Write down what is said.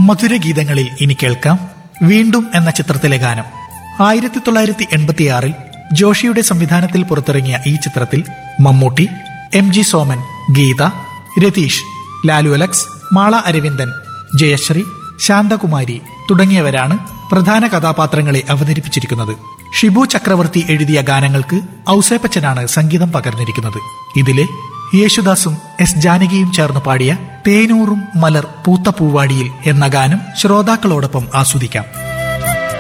മധുരഗീതങ്ങളിൽ ഇനി കേൾക്കാം വീണ്ടും എന്ന ചിത്രത്തിലെ ഗാനം ആയിരത്തി തൊള്ളായിരത്തി എൺപത്തിയാറിൽ ജോഷിയുടെ സംവിധാനത്തിൽ പുറത്തിറങ്ങിയ ഈ ചിത്രത്തിൽ മമ്മൂട്ടി എം ജി സോമൻ ഗീത രതീഷ് ലാലു അലക്സ് മാള അരവിന്ദൻ ജയശ്രീ ശാന്തകുമാരി തുടങ്ങിയവരാണ് പ്രധാന കഥാപാത്രങ്ങളെ അവതരിപ്പിച്ചിരിക്കുന്നത് ഷിബു ചക്രവർത്തി എഴുതിയ ഗാനങ്ങൾക്ക് ഔസേപ്പച്ചനാണ് സംഗീതം പകർന്നിരിക്കുന്നത് ഇതിലെ യേശുദാസും എസ് ജാനകിയും ചേർന്ന് പാടിയ തേനൂറും മലർ പൂത്ത പൂവാടിയിൽ എന്ന ഗാനം ശ്രോതാക്കളോടൊപ്പം ആസ്വദിക്കാം